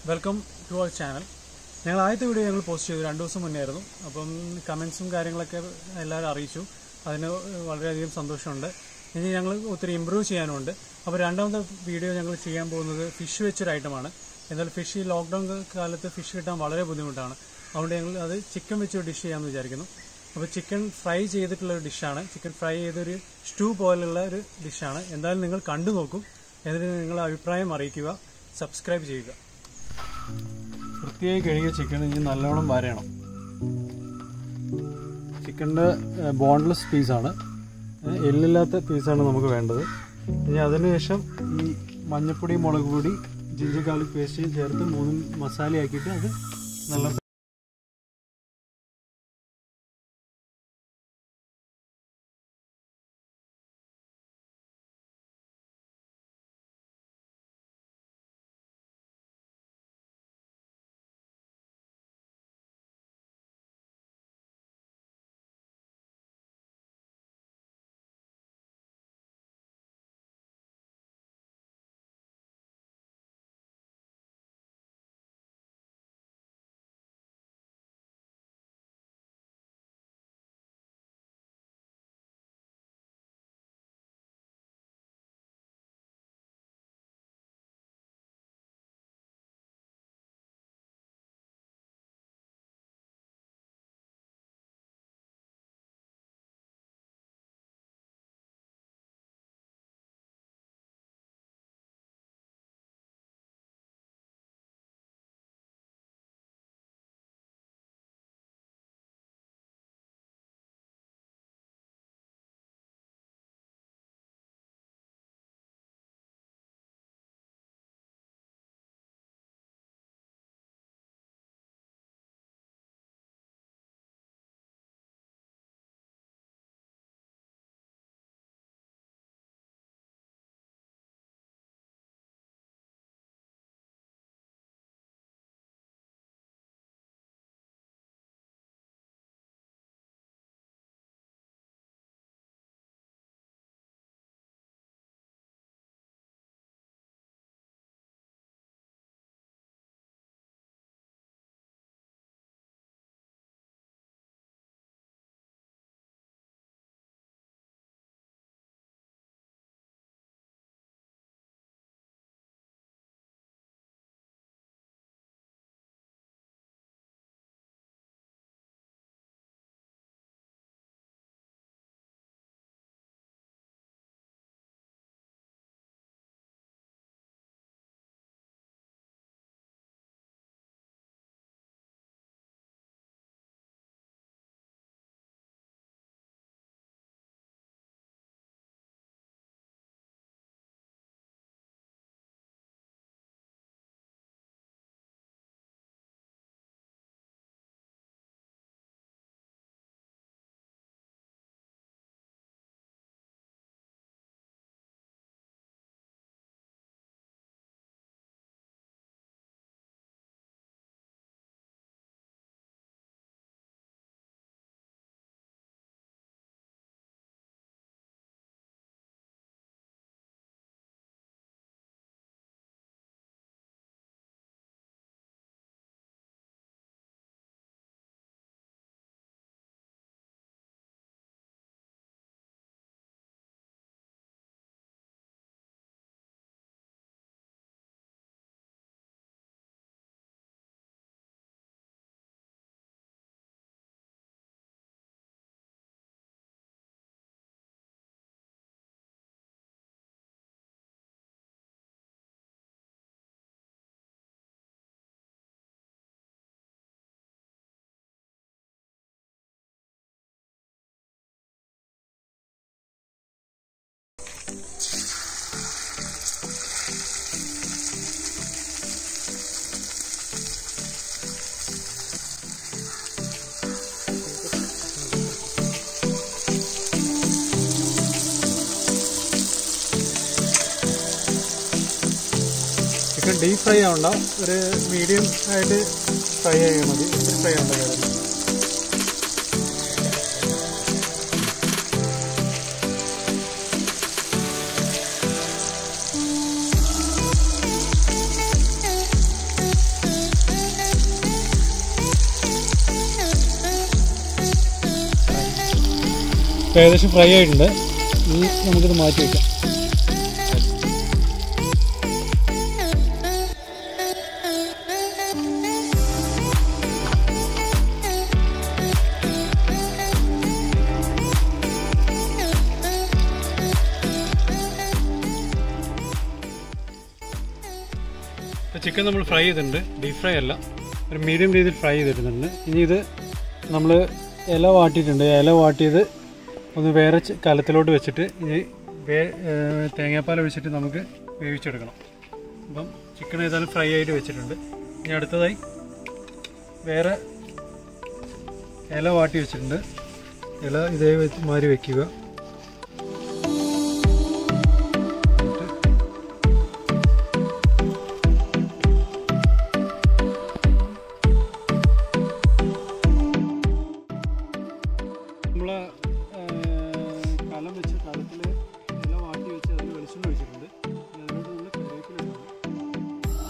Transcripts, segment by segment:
Welcome to our channel ഞങ്ങൾ ആദ്യത്തെ video ഞങ്ങൾ പോസ്റ്റ് ചെയ്തു രണ്ട് ദിവസം മുന്നേ ആയിരുന്നു അപ്പം കമൻസും കാര്യങ്ങളൊക്കെ എല്ലാവരും അറിയിച്ചു അതിന് വളരെയധികം സന്തോഷമുണ്ട് ഇനി ഞങ്ങൾ ഒത്തിരി ഇമ്പ്രൂവ് ചെയ്യാനുണ്ട് അപ്പോൾ രണ്ടാമത്തെ വീഡിയോ ഞങ്ങൾ ചെയ്യാൻ പോകുന്നത് ഫിഷ് വെച്ചൊരു ഐറ്റമാണ് എന്നാൽ ഫിഷ് ഈ ലോക്ക്ഡൗൺ കാലത്ത് ഫിഷ് കിട്ടാൻ വളരെ ബുദ്ധിമുട്ടാണ് അതുകൊണ്ട് ഞങ്ങൾ അത് ചിക്കൻ വെച്ച് ഡിഷ് ചെയ്യാമെന്ന് വിചാരിക്കുന്നു അപ്പോൾ ചിക്കൻ ഫ്രൈ ചെയ്തിട്ടുള്ള ഒരു ഡിഷാണ് ചിക്കൻ ഫ്രൈ ചെയ്തൊരു സ്റ്റൂ പോലുള്ള ഒരു ഡിഷാണ് എന്തായാലും നിങ്ങൾ കണ്ടു നോക്കും എന്നിട്ട് നിങ്ങളുടെ അഭിപ്രായം അറിയിക്കുക സബ്സ്ക്രൈബ് ചെയ്യുക വൃത്തിയായി കഴുകിയ ചിക്കൻ ഇനി നല്ലോണം വരയണം ചിക്കൻ്റെ ബോൺലെസ് പീസാണ് എല്ലില്ലാത്ത പീസാണ് നമുക്ക് വേണ്ടത് ഇനി അതിനുശേഷം ഈ മഞ്ഞപ്പൊടി മുളക് പൊടി ജിഞ്ചർ ഗാർലിക് പേസ്റ്റ് ചേർത്ത് മൂന്നും മസാലയാക്കിയിട്ട് അത് നല്ല ചിക്കൻ ഡീപ് ഫ്രൈ ആവണ്ട ഒരു മീഡിയം ആയിട്ട് ഫ്രൈ ആയാൽ മതി ഒത്തിരി ഫ്രൈ ആവണ്ട കാര്യം ഇപ്പം ഏകദേശം ഫ്രൈ ആയിട്ടുണ്ട് ഇനി നമുക്കിത് മാറ്റി വയ്ക്കാം ഇപ്പോൾ ചിക്കൻ നമ്മൾ ഫ്രൈ ചെയ്തിട്ടുണ്ട് ഡീപ് ഫ്രൈ അല്ല ഒരു മീഡിയം രീതിയിൽ ഫ്രൈ ചെയ്തിട്ടുണ്ട് ഇനി ഇത് നമ്മൾ ഇല വാട്ടിയിട്ടുണ്ട് ഇല വാട്ടിയത് ഒന്ന് വേറെ ച- കലത്തിലോട്ട് വെച്ചിട്ട് ഇനി വേ ഏഹ് തേങ്ങാപ്പാൽ ഒഴിച്ചിട്ട് നമുക്ക് വേവിച്ചെടുക്കണം അപ്പം ചിക്കൻ ഏതായാലും ഫ്രൈ ആയിട്ട് വെച്ചിട്ടുണ്ട് ഇനി അടുത്തതായി വേറെ ഇല വാട്ടി വെച്ചിട്ടുണ്ട് ഇല ഇതേ വെച്ച് മാതിരി വെക്കുക എന്നിട്ട് നമ്മൾ കലം വെച്ച് കലത്തിൽ ഇല വാട്ടി വെച്ച് അതിൽ വെളിച്ചെണ്ണ ഒഴിച്ചിട്ടുണ്ട് ഇനി അതിലോട്ട് നമ്മൾ കറിവേപ്പില ഇടണം.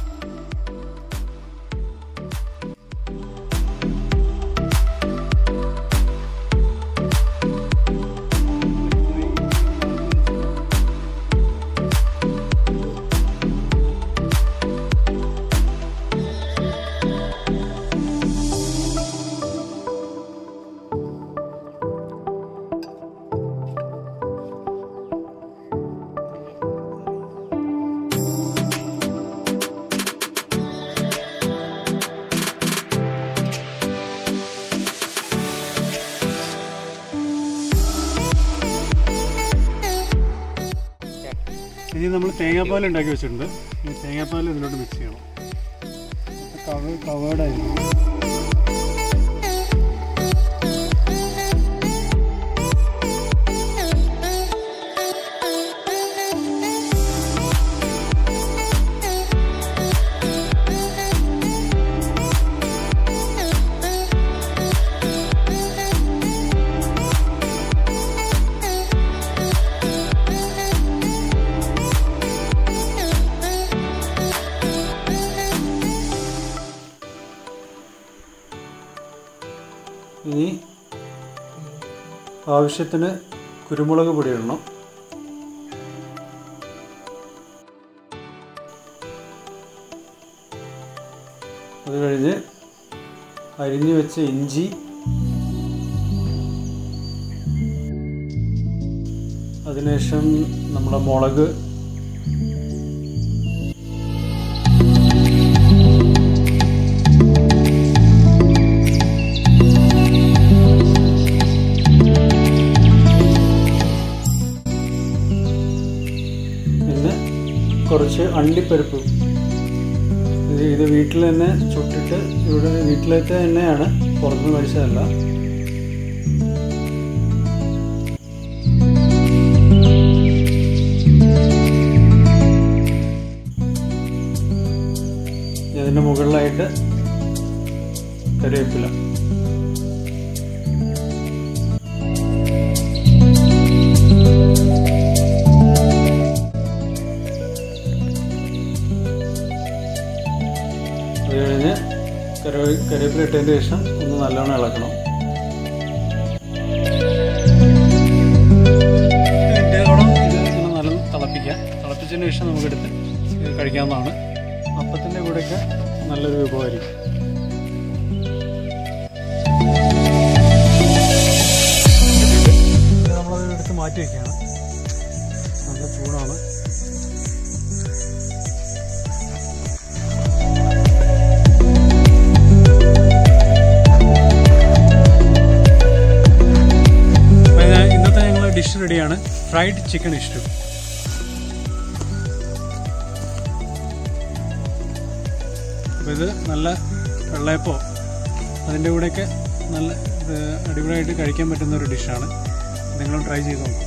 ഇനി നമ്മൾ തേങ്ങാപ്പാൽ ഉണ്ടാക്കി വെച്ചിട്ടുണ്ട് ഈ തേങ്ങാപ്പാൽ ഇതിലോട്ട് മിക്സ് ചെയ്യണം കവ കവേർഡായിരിക്കും ഇനി ആവശ്യത്തിന് കുരുമുളക് പൊടി ഇടണം അത് കഴിഞ്ഞ് അരിഞ്ഞു വെച്ച ഇഞ്ചി അതിനുശേഷം നമ്മുടെ മുളക് പിന്നെ കുറച്ച് അണ്ടിപ്പരിപ്പ് ഇത് ഇത് വീട്ടിൽ തന്നെ ചുട്ടിട്ട് ഇവിടെ വീട്ടിലത്തെ തന്നെയാണ് പുറത്തുനിന്ന് മേടിച്ചതല്ല ഇതിൻ്റെ മുകളിലായിട്ട് കറിവേപ്പില അത് കഴിഞ്ഞ് കറിവേ കറിവേപ്പില ഇട്ടതിന് ശേഷം ഒന്ന് നല്ലോണം ഇളക്കണം മിനിറ്റോളം ഇത് ഇങ്ങനെ നല്ല തിളപ്പിക്കാം തിളപ്പിച്ചതിന് ശേഷം നമുക്കെടുത്ത് ഇത് കഴിക്കാവുന്നതാണ് അപ്പത്തിൻ്റെ കൂടെയൊക്കെ നല്ലൊരു വിഭവമായിരിക്കും ഇത് നമ്മളത് എടുത്ത് മാറ്റി വയ്ക്കുകയാണ് നല്ല ചൂടാണ് അപ്പോൾ ഇത് ഇന്നത്തെ ഞങ്ങൾ ഡിഷ് റെഡിയാണ് ഫ്രൈഡ് ചിക്കൻ ഇഷ്ടു അപ്പോൾ ഇത് നല്ല വെള്ളയപ്പോ അതിൻ്റെ കൂടെയൊക്കെ നല്ല ഇത് അടിപൊളിയായിട്ട് കഴിക്കാൻ പറ്റുന്ന ഒരു ഡിഷാണ് നിങ്ങളും ട്രൈ ചെയ്ത് നോക്കും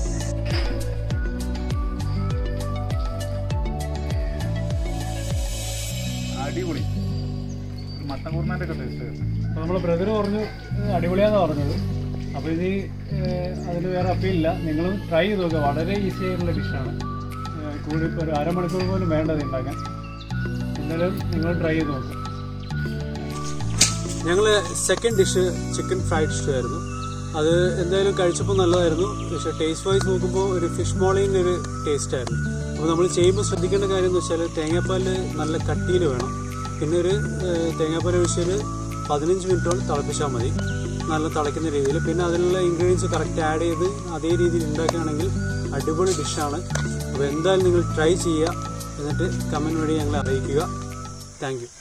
അടിപൊളി മട്ടൻ കുർമാൻ്റെ ഒക്കെ ടേസ്റ്റ് അപ്പോൾ നമ്മൾ ബ്രദർ പറഞ്ഞു ഇത് അടിപൊളിയാന്ന് പറഞ്ഞത് അപ്പോൾ ഇത് അതിന് വേറെ അപ്പീലില്ല നിങ്ങളും ട്രൈ ചെയ്ത് നോക്കുക വളരെ ഈസി ആയിട്ടുള്ള ഡിഷാണ് കൂടി ഇപ്പോൾ ഒരു അരമണിക്കൂർ പോലും വേണ്ടത് ഉണ്ടാക്കാൻ എന്തായാലും നിങ്ങൾ ട്രൈ ചെയ്ത് നോക്കുക ഞങ്ങൾ second dish chicken fried stew ആയിരുന്നു അത് എന്തായാലും കഴിച്ചപ്പോൾ നല്ലതായിരുന്നു പക്ഷേ ടേസ്റ്റ് വൈസ് നോക്കുമ്പോൾ ഒരു ഫിഷ് മോളിൻ്റെ ഒരു ടേസ്റ്റ് ആയിരുന്നു അപ്പോൾ നമ്മൾ ചെയ്യുമ്പോൾ ശ്രദ്ധിക്കേണ്ട കാര്യം എന്ന് വെച്ചാൽ തേങ്ങാപ്പാൽ നല്ല കട്ടിയിൽ വേണം പിന്നെ ഒരു ഏഹ്, തേങ്ങാപ്പാൽ ഒഴിച്ചൊരു പതിനഞ്ച് മിനിറ്റോളം തിളപ്പിച്ചാൽ മതി നല്ല തിളയ്ക്കുന്ന രീതിയിൽ പിന്നെ അതിലുള്ള ഇൻഗ്രീഡിയൻസ് കറക്റ്റ് ആഡ് ചെയ്ത് അതേ രീതിയിൽ ഉണ്ടാക്കുകയാണെങ്കിൽ അടിപൊളി ഡിഷാണ് അപ്പോൾ എന്തായാലും നിങ്ങൾ ട്രൈ ചെയ്യുക എന്നിട്ട് കമൻറ്റ് വഴി ഞങ്ങളെ അറിയിക്കുക താങ്ക് യു